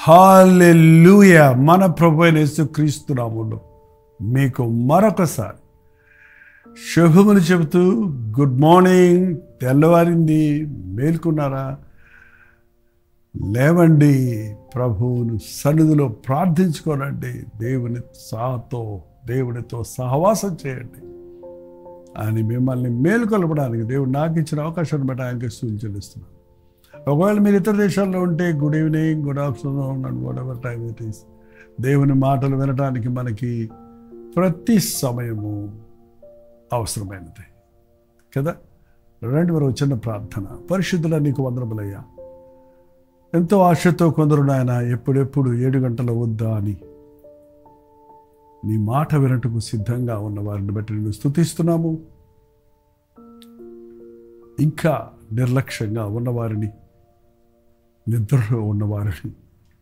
Hallelujah మన ప్రభు అయిన యేసుక్రీస్తు నామములో మీకు మరొకసారి శుభములు చెబుతూ గుడ్ మార్నింగ్ తెల్లవారింది మేల్కొన్నారా లేవండి ప్రభువును సన్నిధిలో ప్రార్థించుకోనండి దేవుని సాతో దేవునితో సహవాసం చేయండి అని మిమ్మల్ని మేలుకొల్పడానికి దేవుడు నాకు ఇచ్చిన అవకాశాన్ని బట్టి ఆయనకి సూచనలిస్తున్నాను ఒకవేళ మీరు ఇతర దేశాల్లో ఉంటే good evening good afternoon and whatever time it is దేవుని మాటలు వినడానికి మనకి ప్రతి సమయము అవసరమైనది కదా రండి మరి చిన్న ప్రార్థన పరిశుద్ధుల నీకు వందరములయ్యా ఎంతో ఆశతో కొందరు నాయన ఎప్పుడెప్పుడు ఏడు గంటల వద్దా అని నీ మాట వినటకు సిద్ధంగా ఉన్న వారిని బట్టి నేను స్థుతిస్తున్నాము ఇంకా నిర్లక్ష్యంగా ఉన్నవారిని నిద్రలో ఉన్నవారిని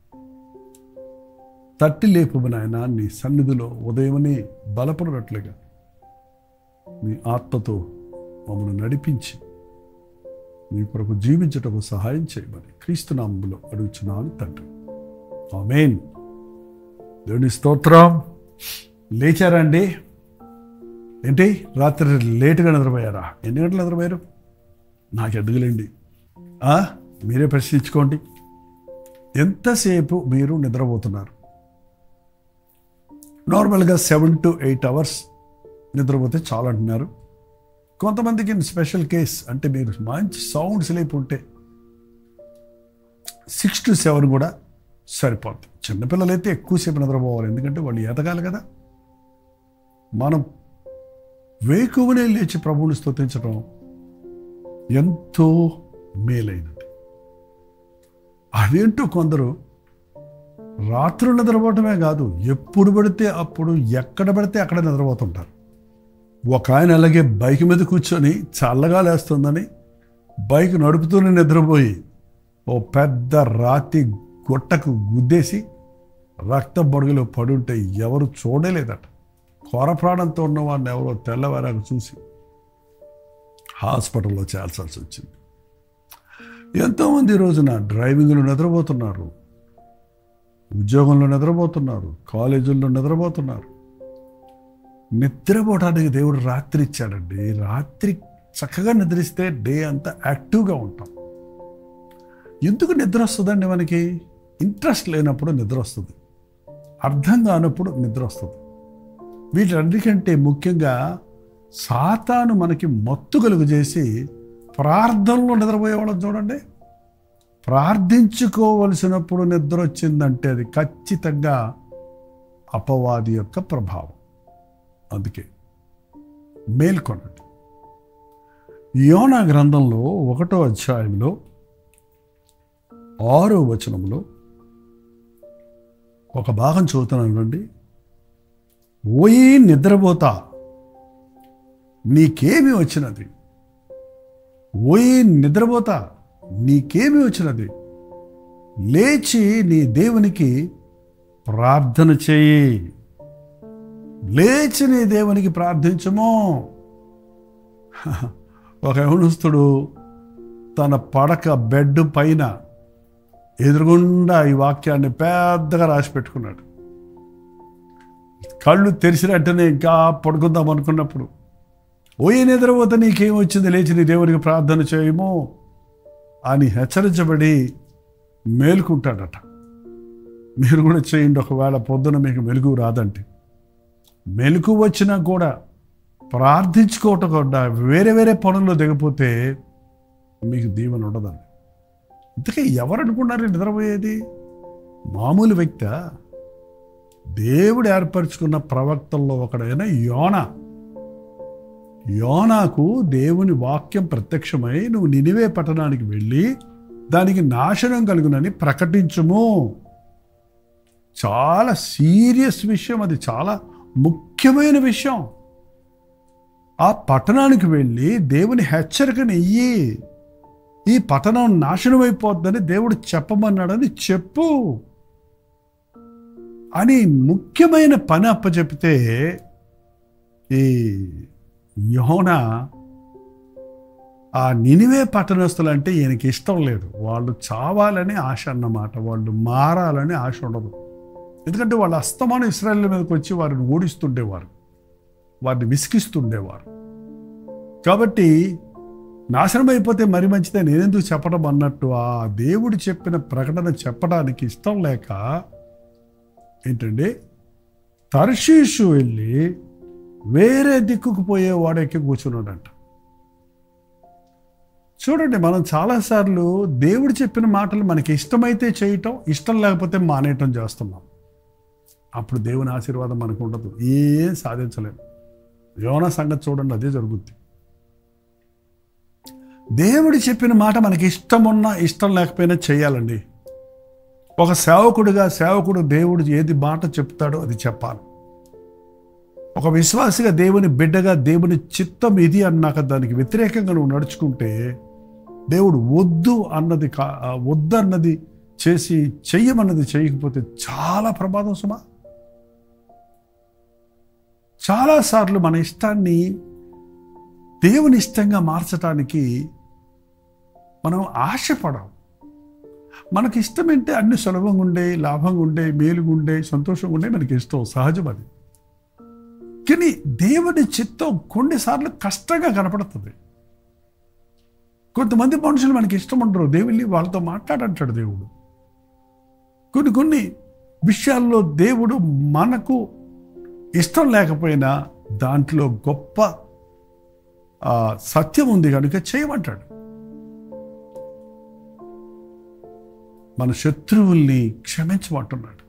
తట్టి లేపు నాయన నీ సన్నిధిలో ఉదయమనే బలపడినట్లుగా నీ ఆత్మతో మమ్మల్ని నడిపించి నీ కొరకు జీవించటకు సహాయం చేయమని క్రీస్తునామంలో అడుగుచున్నాను తండ్రి ఆమెన్ దేవుని స్తోత్రం లేచారండి ఏంటి రాత్రి లేటుగా నిద్రపోయారా ఎన్ని గంటలు నిద్రపోయారు నాకు ఎదుగులేండి ఆ? మీరే ప్రశ్నించుకోండి ఎంతసేపు మీరు నిద్రపోతున్నారు నార్మల్గా సెవెన్ టు ఎయిట్ అవర్స్ నిద్రపోతే చాలు అంటున్నారు కొంతమందికి స్పెషల్ కేస్ అంటే మీరు మంచి సౌండ్ స్లీప్ ఉంటే సిక్స్ టు సెవెన్ కూడా సరిపోతుంది చిన్నపిల్లలైతే ఎక్కువసేపు నిద్రపోవాలి ఎందుకంటే వాళ్ళు ఎదగాలి కదా మనం వేకువనే లేచి ప్రభువుని స్తుతించడం ఎంతో మేలైనది అదేంటో కొందరు రాత్రులు నిద్రపోవటమే కాదు ఎప్పుడు పడితే అప్పుడు ఎక్కడ పడితే అక్కడ నిద్రపోతుంటారు ఒక ఆయన అలాగే బైక్ మీద కూర్చొని చల్లగా లేస్తుందని బైక్ నడుపుతూనే నిద్రపోయి ఓ పెద్ద రాతి గుట్టకు గుద్దేసి రక్త బొడుగులో పడుంటే ఎవరు చూడలేదట కొర ప్రాణంతో ఉన్న వాడిని ఎవరో తెల్లవారాకు చూసి హాస్పిటల్లో చేర్చాల్సి వచ్చింది ఎంతోమంది ఈ రోజున డ్రైవింగ్లో నిద్రపోతున్నారు ఉద్యోగంలో నిద్రపోతున్నారు కాలేజీల్లో నిద్రపోతున్నారు నిద్రపోవడానికి దేవుడు రాత్రి ఇచ్చాడండి రాత్రి చక్కగా నిద్రిస్తే డే అంతా యాక్టివ్గా ఉంటాం ఎందుకు నిద్ర వస్తుందండి మనకి ఇంట్రెస్ట్ లేనప్పుడు నిద్ర వస్తుంది అర్థం కానప్పుడు నిద్ర వస్తుంది వీటన్నిటికంటే ముఖ్యంగా సాతాను మనకి మత్తు కలుగు చేసి ప్రార్థనలో నిద్రపోయేవాళ్ళం చూడండి ప్రార్థించుకోవలసినప్పుడు నిద్ర వచ్చిందంటే అది ఖచ్చితంగా అపవాది యొక్క ప్రభావం అందుకే మేల్కొనండి యోనా గ్రంథంలో ఒకటో అధ్యాయంలో ఆరో వచనంలో ఒక భాగం చదువుతున్నానండి ఓయి నిద్రపోతా నీకేమి వచ్చినది ఓయి నిద్రపోతా నీకేమి వచ్చినది లేచి నీ దేవునికి ప్రార్థన చేయి లేచి నీ దేవునికి ప్రార్థించము ఒక యవనస్తుడు తన పడక బెడ్ పైన ఎదురుగుండా ఈ వాక్యాన్ని పెద్దగా రాసి పెట్టుకున్నాడు కళ్ళు తెరిచినట్టునే ఇంకా పడుకుందాం అనుకున్నప్పుడు ఓయి నిద్రపోతే నీకేం వచ్చింది లేచి నీ దేవునికి ప్రార్థన చేయము అని హెచ్చరించబడి మేలుకుంటాడట మీరు కూడా చేయండి ఒకవేళ పొద్దున మీకు మెలుగు రాదంటే మెలకు వచ్చినా కూడా ప్రార్థించుకోవటం కూడా వేరే వేరే పనుల్లో దిగపోతే మీకు దీవెన ఉండదండి ఇంతకీ ఎవరు అనుకున్నారు నిద్రపోయేది మామూలు వ్యక్త దేవుడు ఏర్పరచుకున్న ప్రవక్తల్లో ఒకడైన యోన యోనాకు దేవుని వాక్యం ప్రత్యక్షమై నువ్వు నినివే పట్టణానికి వెళ్ళి దానికి నాశనం కలుగునని ప్రకటించుము చాలా సీరియస్ విషయం అది చాలా ముఖ్యమైన విషయం ఆ పట్టణానికి వెళ్ళి దేవుని హెచ్చరికని ఇయ్యి ఈ పట్టణం నాశనం అయిపోద్దని దేవుడు చెప్పమన్నాడని చెప్పు అని ముఖ్యమైన పని అప్పచెప్తే ఈ యోన ఆ నినివే పట్టణస్తులు అంటే ఈయనకి ఇష్టం లేదు వాళ్ళు చావాలని ఆశ అన్నమాట వాళ్ళు మారాలని ఆశ ఉండదు ఎందుకంటే వాళ్ళు అస్తమానం ఇస్రాయల్ మీదకి వచ్చి వారిని ఓడిస్తుండేవారు వారిని విసిగిస్తుండేవారు కాబట్టి నాశనం అయిపోతే మరి మంచిదే నేనెందుకు చెప్పడం అన్నట్టు ఆ దేవుడు చెప్పిన ప్రకటన చెప్పడానికి ఇష్టం లేక ఏంటండి తర్షీషు వెళ్ళి వేరే దిక్కుకు పోయే వాడెక్కి కూర్చున్నాడంట చూడండి మనం చాలాసార్లు దేవుడు చెప్పిన మాటలు మనకి ఇష్టమైతే చేయటం ఇష్టం లేకపోతే మానేయటం చేస్తున్నాం అప్పుడు దేవుని ఆశీర్వాదం మనకు ఉండదు ఏం సాధించలేము యోన సంగతి చూడండి అదే జరుగుద్ది దేవుడు చెప్పిన మాట మనకి ఇష్టం ఉన్నా ఇష్టం లేకపోయినా చేయాలండి ఒక సేవకుడిగా సేవకుడు దేవుడు ఏది మాట చెప్తాడో అది చెప్పాలి ఒక విశ్వాసిగా దేవుని బిడ్డగా దేవుని చిత్తం ఇది అన్నాక దానికి వ్యతిరేకంగా నువ్వు నడుచుకుంటే దేవుడు వద్దు అన్నది కా ఆ వద్దు అన్నది చేసి చెయ్యమన్నది చేయకపోతే చాలా ప్రమాదం సుమా చాలాసార్లు మన ఇష్టాన్ని దేవుని ఇష్టంగా మార్చడానికి మనం ఆశపడం మనకి ఇష్టం ఏంటే అన్ని సులభంగా ఉండే లాభంగా ఉండే మేలుగా ఉండే సంతోషంగా ఉండే మనకి ఇష్టం సహజం అది కానీ దేవుని చిత్తం కొన్నిసార్లు కష్టంగా కనపడుతుంది కొంతమంది మనుషులు మనకి ఇష్టం ఉండరు దేవుళ్ళి వాళ్ళతో మాట్లాడంటాడు దేవుడు కొన్ని కొన్ని విషయాల్లో దేవుడు మనకు ఇష్టం లేకపోయినా దాంట్లో గొప్ప ఆ, సత్యం ఉంది కనుక చేయమంటాడు మన శత్రువుల్ని క్షమించమంటున్నాడు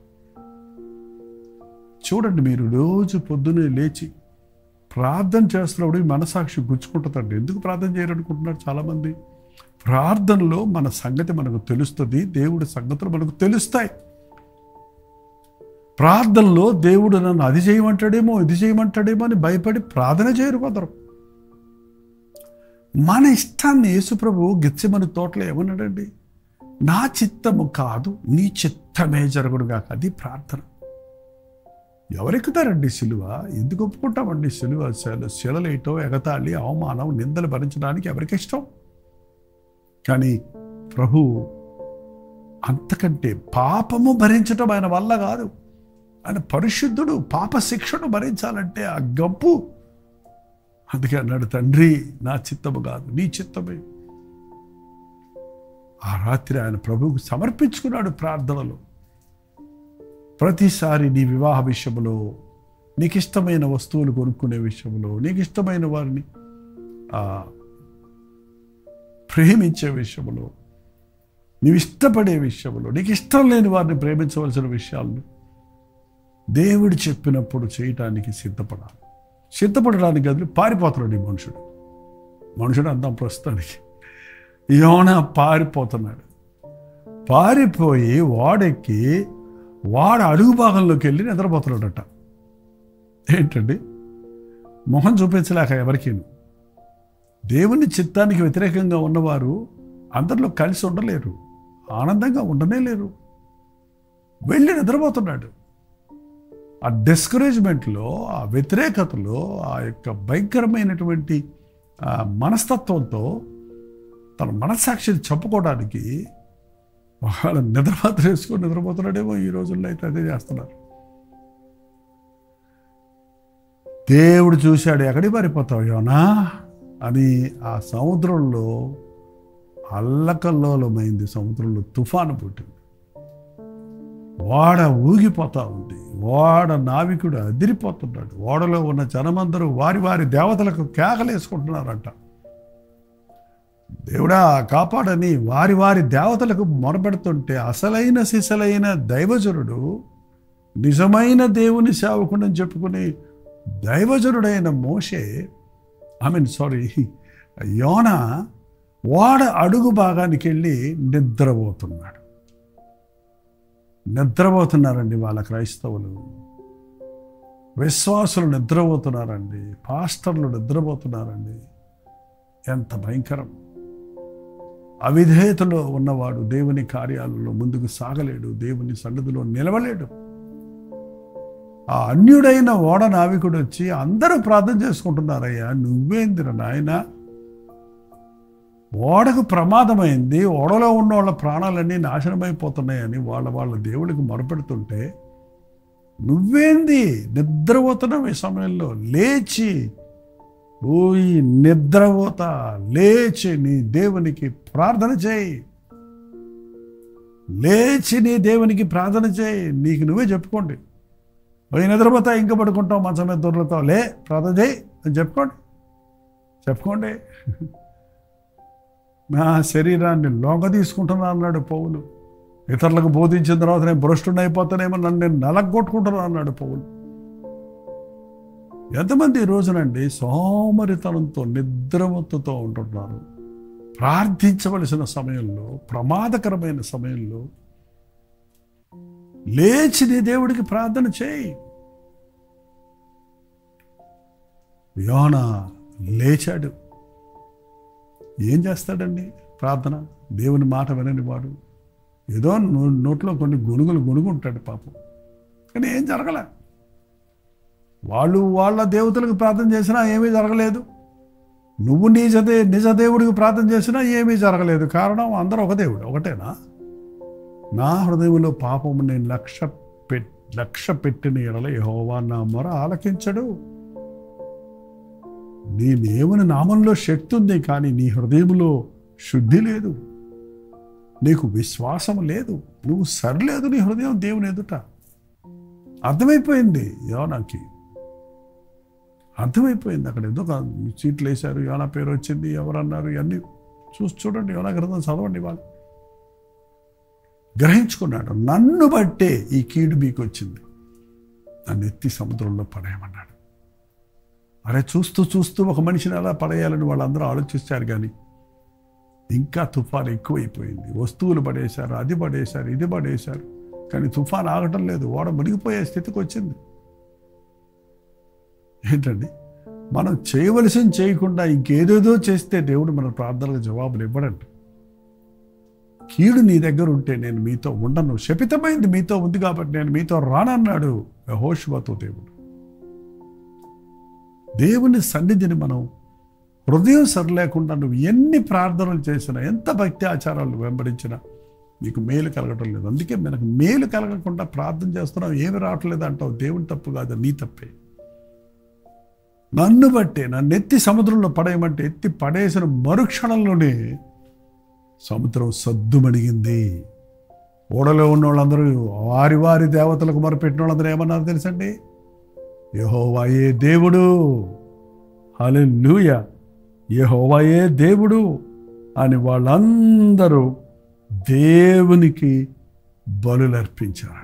చూడండి మీరు రోజు పొద్దునే లేచి ప్రార్థన చేస్తున్నప్పుడు ఈ మనసాక్షి గుచ్చుకుంటుందండి ఎందుకు ప్రార్థన చేయాలనుకుంటున్నారు చాలామంది ప్రార్థనలో మన సంగతి మనకు తెలుస్తుంది దేవుడి సంగతులు మనకు తెలుస్తాయి ప్రార్థనలో దేవుడు నన్ను అది చేయమంటాడేమో ఇది చేయమంటాడేమో అని భయపడి ప్రార్థన చేయరు కొందరు మన ఇష్టాన్ని యేసుప్రభు గిచ్చమని తోటలో ఏమన్నాడండి నా చిత్తము కాదు నీ చిత్తమే జరుగుడు కాక అది ప్రార్థన ఎవరెక్కుతారండి సిలువ ఎందుకు ఒప్పుకుంటామండి సిలువ శిల శిలలేటో ఎగతాళి అవమానం నిందలు భరించడానికి ఎవరికి ఇష్టం కానీ ప్రభు అంతకంటే పాపము భరించటం ఆయన వల్ల కాదు ఆయన పరిశుద్ధుడు పాప శిక్షను భరించాలంటే ఆ గంపు అందుకే అన్నాడు తండ్రి నా చిత్తము కాదు నీ చిత్తమే ఆ రాత్రి ఆయన ప్రభువుకు సమర్పించుకున్నాడు ప్రార్థనలో ప్రతిసారి నీ వివాహ విషయంలో నీకు ఇష్టమైన వస్తువులు కొనుక్కునే విషయంలో నీకు ఇష్టమైన వారిని ఆ, ప్రేమించే విషయంలో నీవు ఇష్టపడే విషయంలో నీకు ఇష్టం లేని వారిని ప్రేమించవలసిన విషయాలను దేవుడు చెప్పినప్పుడు చేయటానికి సిద్ధపడాలి సిద్ధపడడానికి అది పారిపోతున్నాడు ఈ మనుషుడు మనుషుడు అందాం ప్రస్తుతానికి యోన పారిపోతున్నాడు పారిపోయి వాడెక్కి వాడు అడుగు భాగంలోకి వెళ్ళి నిద్రపోతున్నాడట ఏంటండి మొహం చూపించలేక ఎవరికి దేవుని చిత్తానికి వ్యతిరేకంగా ఉన్నవారు అందరిలో కలిసి ఉండలేరు ఆనందంగా ఉండనే లేరు వెళ్ళి నిద్రపోతున్నాడు ఆ డిస్కరేజ్మెంట్లో ఆ వ్యతిరేకతలో ఆ యొక్క భయంకరమైనటువంటి ఆ మనస్తత్వంతో తన మనస్సాక్షిని చెప్పుకోవడానికి వాళ్ళ నిద్రమాత్రం వేసుకొని నిద్రపోతున్నాడేమో ఈ రోజుల్లో అయితే అదే చేస్తున్నారు దేవుడు చూశాడు ఎక్కడికి పారిపోతావు యోనా అని ఆ సముద్రంలో అల్లకల్లోలమైంది సముద్రంలో తుఫాను పుట్టింది ఓడ ఊగిపోతా ఉంది ఓడ నావికుడు అదిరిపోతున్నాడు ఓడలో ఉన్న జనమందరూ వారి వారి దేవతలకు కేకలేసుకుంటున్నారంట దేవుడా కాపాడని వారి వారి దేవతలకు మొరపెడుతుంటే అసలైన సిసలైన దైవజనుడు నిజమైన దేవుని సేవకుడని చెప్పుకుని దైవజనుడైన మోషే ఐ మీన్ సారీ యోన ఓడ అడుగు భాగానికి వెళ్ళి నిద్రపోతున్నాడు నిద్రపోతున్నారండి వాళ్ళ క్రైస్తవులు విశ్వాసులు నిద్రపోతున్నారండి పాస్టర్లు నిద్రపోతున్నారండి ఎంత భయంకరం అవిధేయతలో ఉన్నవాడు దేవుని కార్యాలలో ముందుకు సాగలేడు దేవుని సన్నిధిలో నిలవలేడు ఆ అన్యుడైన ఓడ నావికుడు వచ్చి అందరూ ప్రార్థన చేసుకుంటున్నారయ్యా నువ్వేందిర నాయన ఓడకు ప్రమాదమైంది ఓడలో ఉన్న వాళ్ళ ప్రాణాలన్నీ నాశనమైపోతున్నాయని వాళ్ళ వాళ్ళ దేవుడికి మొరపెడుతుంటే నువ్వేంది నిద్రపోతున్నావు ఈ సమయంలో లేచి ఓయి నిద్రపోతా లేచి నీ దేవునికి ప్రార్థన చేయి లేచి నీ దేవునికి ప్రార్థన చేయి నీకు నువ్వే చెప్పుకోండి పోయి నిద్రపోతా ఇంకా పడుకుంటావు మంచం మీద దొరుకుతావు లే ప్రార్థన చేయి అని చెప్పుకోండి చెప్పుకోండి నా శరీరాన్ని లొంగ తీసుకుంటున్నా అన్నాడు పౌలు ఇతరులకు బోధించిన తర్వాత నేను భ్రష్టుని అయిపోతానేమో నన్ను నేను నలగొట్టుకుంటున్నా అన్నాడు పౌలు ఎంతమంది ఈ రోజునండి సోమరితనంతో నిద్రమత్తుతో ఉంటున్నారు ప్రార్థించవలసిన సమయంలో ప్రమాదకరమైన సమయంలో లేచి నీ దేవుడికి ప్రార్థన చేయి యోన లేచాడు ఏం చేస్తాడండి ప్రార్థన దేవుని మాట వినని వాడు ఏదో నో- నోట్లో కొన్ని గొనుగులు గొనుగుంటాడు పాపం కానీ ఏం జరగలే వాళ్ళు వాళ్ళ దేవతలకు ప్రార్థన చేసినా ఏమీ జరగలేదు నువ్వు నిజ దే నిజ దేవుడికి ప్రార్థన చేసినా ఏమీ జరగలేదు కారణం అందరూ ఒక దేవుడు ఒకటేనా నా హృదయంలో పాపము నేను లక్ష్య పెట్ లక్ష్య పెట్టిన ఎడల యెహోవా నా మొర ఆలకించడు నీ దేవుని నామంలో శక్తి ఉంది కానీ నీ హృదయంలో శుద్ధి లేదు నీకు విశ్వాసం లేదు నువ్వు సరిలేదు నీ హృదయం దేవుని ఎదుట అర్థమైపోయింది యోనాకి అర్థమైపోయింది అక్కడ ఎందుకు సీట్లు వేశారు యోనా పేరు వచ్చింది ఎవరన్నారు ఇవన్నీ చూసి చూడండి యోనా గ్రంథం చదవండి వాళ్ళు గ్రహించుకున్నాడు నన్ను బట్టే ఈ కీడు మీకు వచ్చింది నన్ను ఎత్తి సముద్రంలో పడేయమన్నాడు అరే చూస్తూ చూస్తూ ఒక మనిషిని అలా పడేయాలని వాళ్ళందరూ ఆలోచిస్తారు కానీ ఇంకా తుఫాన్ ఎక్కువైపోయింది వస్తువులు పడేశారు అది పడేశారు ఇది పడేశారు కానీ తుఫాన్ ఆగటం లేదు ఓడ మునిగిపోయే స్థితికి వచ్చింది ఏంటండి మనం చేయవలసింది చేయకుండా ఇంకేదేదో చేస్తే దేవుడు మన ప్రార్థనలకు జవాబులు ఇవ్వడండి కీడు నీ దగ్గర ఉంటే నేను మీతో ఉండను శపితమైంది మీతో ఉంది కాబట్టి నేను మీతో రానన్నాడు యెహోషువతో దేవుడు దేవుని సన్నిధిని మనం హృదయం సరిలేకుండా నువ్వు ఎన్ని ప్రార్థనలు చేసినా ఎంత భక్తి ఆచారాలు వెంబడించినా నీకు మేలు కలగటం లేదు అందుకే మనకు మేలు కలగకుండా ప్రార్థన చేస్తున్నావు ఏమి రావట్లేదు అంటావు దేవుని తప్పు కాదు నీ తప్పే నన్ను బట్టే నన్ను ఎత్తి సముద్రంలో పడేయమంటే ఎత్తి పడేసిన మరుక్షణంలోనే సముద్రం సద్దుమణిగింది ఓడలో ఉన్న వాళ్ళందరూ వారి వారి దేవతలకు మొరపెట్టిన వాళ్ళందరూ ఏమన్నారు తెలుసండి యహోవాయే దేవుడు హల్లెలూయ యహోవాయే దేవుడు అని వాళ్ళందరూ దేవునికి బలులర్పించారట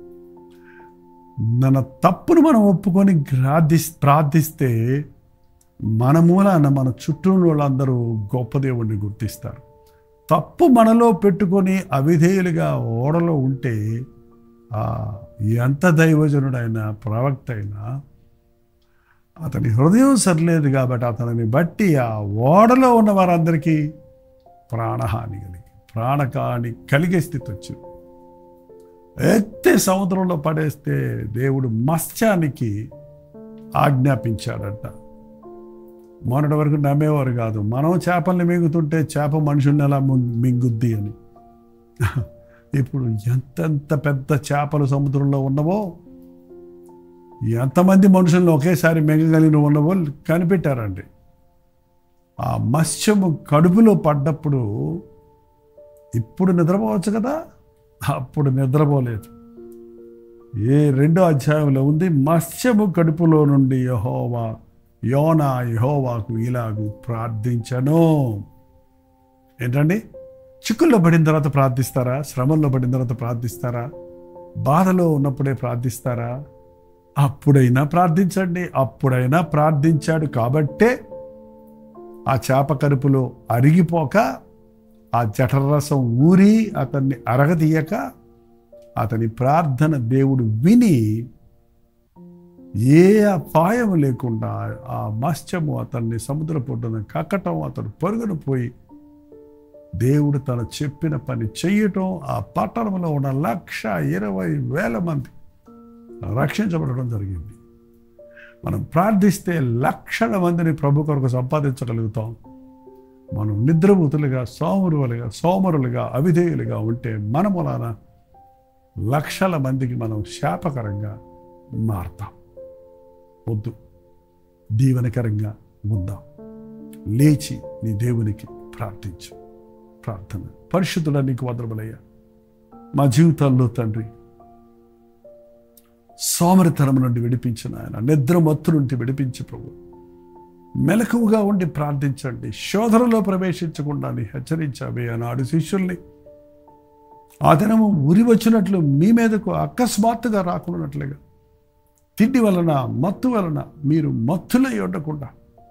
మన తప్పును మనం ఒప్పుకొని ప్రార్థి ప్రార్థిస్తే మన మూలాన మన చుట్టూ ఉన్న వాళ్ళందరూ గొప్ప దేవుణ్ణి గుర్తిస్తారు తప్పు మనలో పెట్టుకొని అవిధేయులుగా ఓడలో ఉంటే ఆ ఎంత దైవజనుడైనా ప్రవక్త అయినా అతని హృదయం సరిలేదు కాబట్టి అతనిని బట్టి ఆ ఓడలో ఉన్న వారందరికీ ప్రాణహాని కలిగి ప్రాణహాని కలిగే స్థితి వచ్చింది ఎత్తే సముద్రంలో పడేస్తే దేవుడు మత్స్యానికి ఆజ్ఞాపించాడంట మొన్నటి వరకు నమ్మేవారు కాదు మనం చేపల్ని మింగుతుంటే చేప మనుషుల్ని ఎలా ము- మింగుద్ది అని ఇప్పుడు ఎంతెంత పెద్ద చేపలు సముద్రంలో ఉన్నవో ఎంతమంది మనుషులను ఒకేసారి మింగగలిగిన ఉన్నవో కనిపెట్టారండి ఆ మత్స్యము కడుపులో పడ్డప్పుడు ఇప్పుడు నిద్రపోవచ్చు కదా అప్పుడు నిద్రపోలేదు ఏ రెండో అధ్యాయంలో ఉంది మత్స్యము కడుపులో నుండి యహోవా యోనా యహోవాకు ఇలాగు ప్రార్థించను ఏంటండి చిక్కుల్లో పడిన తర్వాత ప్రార్థిస్తారా శ్రమంలో పడిన తర్వాత ప్రార్థిస్తారా బాధలో ఉన్నప్పుడే ప్రార్థిస్తారా అప్పుడైనా ప్రార్థించండి అప్పుడైనా ప్రార్థించాడు కాబట్టే ఆ చేప కరుపులో అరిగిపోక ఆ జఠరరసం ఊరి అతన్ని అరగదీయక అతని ప్రార్థన దేవుడు విని ఏ అపాయం లేకుండా ఆ మత్స్యము అతన్ని సముద్ర పొడ్డున కక్కటం అతడు పరుగున పోయి దేవుడు తను చెప్పిన పని చెయ్యటం ఆ పట్టణంలో ఉన్న లక్ష ఇరవై వేల మంది రక్షించబడడం జరిగింది మనం ప్రార్థిస్తే లక్షల మందిని ప్రభు కొరకు సంపాదించగలుగుతాం మనం నిద్రభూతులుగా సోమరులుగా సోమరులుగా అవిధేయులుగా ఉంటే మన మూలాన లక్షల మందికి మనం శాపకరంగా మారతాం వద్దు దీవెనకరంగా ఉందాం లేచి నీ దేవునికి ప్రార్థించు ప్రార్థన పరిశుద్ధుల నీకు వదలబలయ్యా మా జీవితాల్లో తండ్రి సోమరితనం నుండి విడిపించిన ఆయన నిద్ర మత్తు నుండి విడిపించి ప్రభు మెలకువగా ఉండి ప్రార్థించండి శోధనలో ప్రవేశించకుండా నీ హెచ్చరించావే ఆనాడు శిష్యుల్ని ఆ దినము ఉరి వచ్చినట్లు మీ మీదకు అకస్మాత్తుగా రాకున్నట్లుగా తిండి వలన మత్తు వలన మీరు మత్తులై ఉండకుండా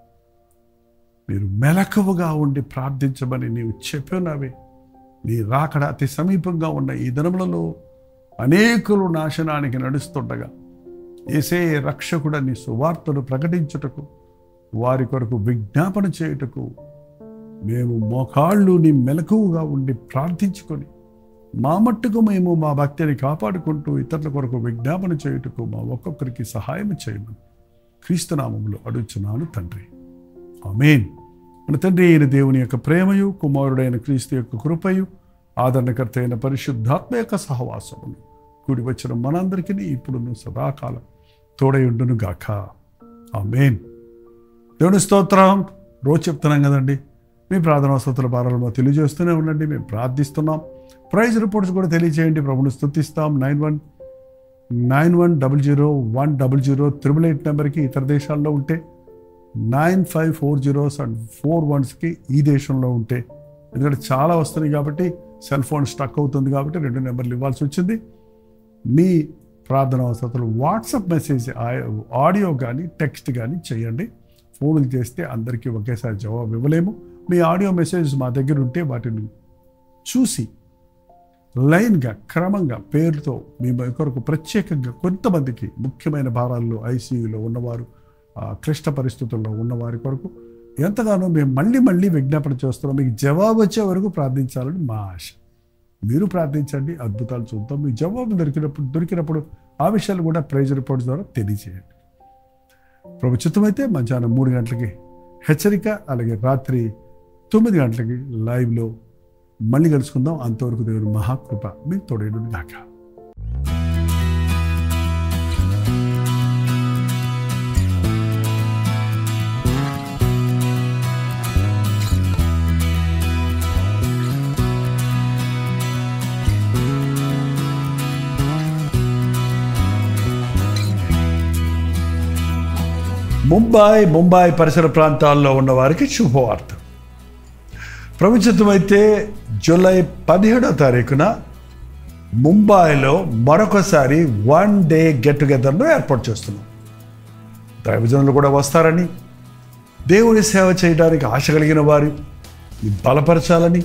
మీరు మెలకువగా ఉండి ప్రార్థించమని నీవు చెప్పినవే నీ రాకడ అతి సమీపంగా ఉన్న ఈ దినములలో అనేకులు నాశనానికి నడుస్తుండగా ఏసే రక్షకుడ నీ సువార్తను ప్రకటించుటకు వారి కొరకు విజ్ఞాపన చేయుటకు మేము మోకాళ్ళు నీ మెలకువగా ఉండి ప్రార్థించుకొని మా మట్టుకు మేము మా భక్తిని కాపాడుకుంటూ ఇతరుల కొరకు విజ్ఞాపన చేయుటకు మా ఒక్కొక్కరికి సహాయం చేయమని క్రీస్తునామంలో అడుగుచున్నాను తండ్రి ఆమెన్ మన తండ్రి అయిన దేవుని యొక్క ప్రేమయు కుమారుడైన క్రీస్తు యొక్క కృపయు ఆదరణకర్త అయిన పరిశుద్ధాత్మ యొక్క సహవాసమును కూడి వచ్చిన మనందరికీ ఇప్పుడును సదాకాలం తోడయుండును గాక ఆమెన్ దేవుని స్తోత్రం రోజు చెప్తున్నాం కదండి మీ ప్రార్థనా స్తోత్ర భారాలు మాకు తెలియజేస్తూనే ఉండండి మేము ప్రార్థిస్తున్నాం ప్రైజ్ రిపోర్ట్స్ కూడా తెలియజేయండి ప్రభుని స్తుతిస్తాం nine one nine one double zero one double zero triple eight నెంబర్కి ఇతర దేశాల్లో ఉంటే nine five four zeros and four వన్స్కి ఈ దేశంలో ఉంటే ఎందుకంటే చాలా వస్తున్నాయి కాబట్టి సెల్ ఫోన్ స్టక్ అవుతుంది కాబట్టి రెండు నెంబర్లు ఇవ్వాల్సి వచ్చింది మీ ప్రార్థన అవసరాలు వాట్సాప్ మెసేజ్ ఆడియో కానీ టెక్స్ట్ కానీ చేయండి ఫోన్లు చేస్తే అందరికీ ఒకేసారి జవాబు ఇవ్వలేము మీ ఆడియో మెసేజ్ మా దగ్గర ఉంటే వాటిని చూసి లైన్గా క్రమంగా పేరుతో మీ కొరకు ప్రత్యేకంగా కొంతమందికి ముఖ్యమైన భారాల్లో ఐసీయూలో ఉన్నవారు ఆ, క్లిష్ట పరిస్థితుల్లో ఉన్నవారి కొరకు ఎంతగానో మేము మళ్ళీ మళ్ళీ విజ్ఞాపన చేస్తున్నాం మీకు జవాబు వచ్చే వరకు ప్రార్థించాలని మా ఆశ మీరు ప్రార్థించండి అద్భుతాలు చూద్దాం మీకు జవాబు దొరికినప్పుడు దొరికినప్పుడు ఆ విషయాలు కూడా ప్రైజ్ రిపోర్ట్స్ ద్వారా తెలియజేయండి ప్రభు చిత్తమైతే మధ్యాహ్నం మూడు గంటలకి హెచ్చరిక అలాగే రాత్రి తొమ్మిది గంటలకి లైవ్లో మళ్ళీ కలుసుకుందాం అంతవరకు దేవుని మహాకృప మీకు తోడేడు గాక ముంబై ముంబై పరిసర ప్రాంతాల్లో ఉన్న వారికి శుభవార్త ప్రపంచమైతే జూలై పదిహేడో తారీఖున ముంబైలో మరొకసారి వన్ డే గెట్ టుగెదర్ను ఏర్పాటు చేస్తున్నాం దైవజనులు కూడా వస్తారని దేవుని సేవ చేయడానికి ఆశ కలిగిన వారు బలపరచాలని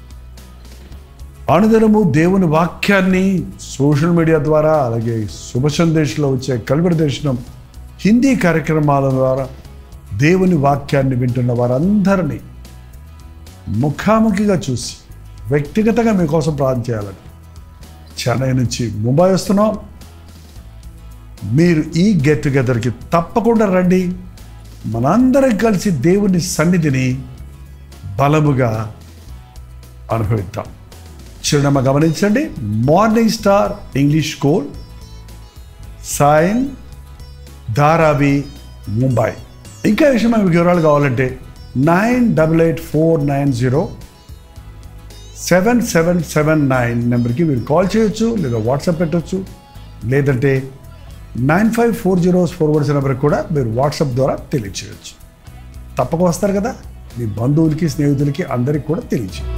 అనుదినము దేవుని వాక్యాన్ని సోషల్ మీడియా ద్వారా అలాగే శుభ సందేశంలో వచ్చే కల్వరి దర్శనం హిందీ కార్యక్రమాల ద్వారా దేవుని వాక్యాన్ని వింటున్న వారందరినీ ముఖాముఖిగా చూసి వ్యక్తిగతంగా మీకోసం ప్రార్థన చేయాలని చెన్నై నుంచి ముంబై వస్తున్నాం మీరు ఈ గెట్ టుగెదర్కి తప్పకుండా రండి మనందరం కలిసి దేవుని సన్నిధిని బలముగా అనుభవిద్దాం చిరునామా గమనించండి morning star English school Sion Dharavi Mumbai ఇంకా విషయం మీకు వివరాలు కావాలంటే nine double eight four nine zero seven seven seven nine నెంబర్కి మీరు కాల్ చేయొచ్చు లేదా వాట్సాప్ పెట్టొచ్చు లేదంటే nine five four zeros forwards నెంబర్కి కూడా మీరు వాట్సాప్ ద్వారా తెలియచేయచ్చు తప్పక వస్తారు కదా మీ బంధువులకి స్నేహితులకి అందరికి కూడా తెలియచేయండి